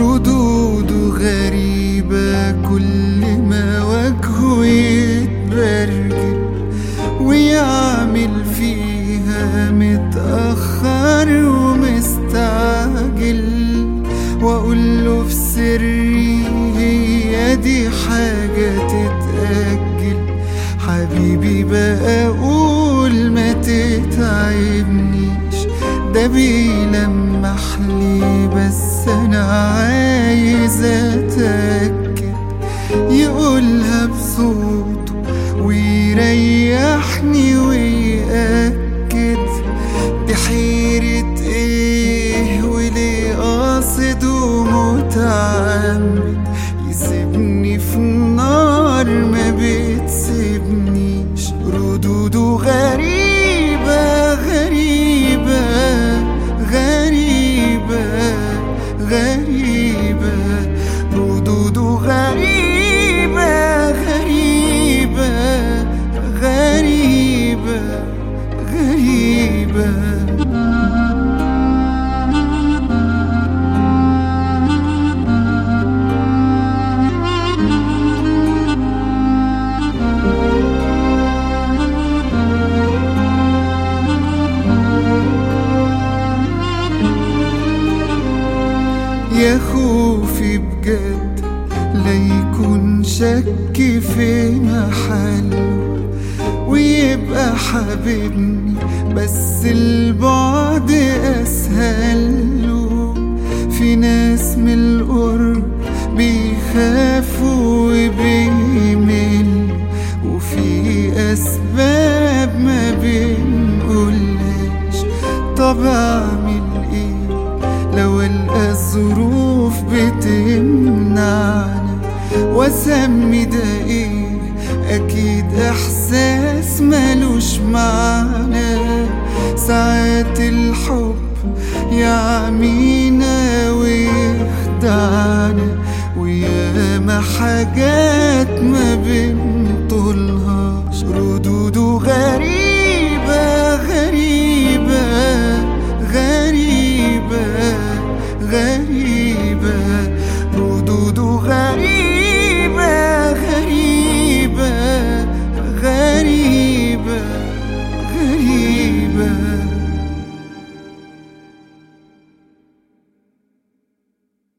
ردوده غريبة كل ما وجهه يتبرجل ويعمل فيها متأخر ومستعجل وأقول له في سري هي دي حاجة تتأجل حبيبي بقى أقول ما تتعبنيش ده بيلمح لي بس أنا عايز أتأكد يقولها بصوته ويريحني ويأكد دي حيرة ايه وليه قاصد ومتعمد يسيبني في النار ما بتسيبنيش ردوده غريبة غريبة غريبة غريبة ردوده غريبة غريبة غريبة غريبة يا خوفي بجد لا يكون شك في محله ويبقى حبيبني بس البعد اسهل له في ناس من القرب بيخافوا وبيملوا وفي اسباب ما بنقولهاش طب اعمل ايه لو القى الظروف بتمنعنا واسمي ده ايه اكيد احساس ملوش معنى ساعات الحب يعمينا ويخدعنا وياما حاجات ما بين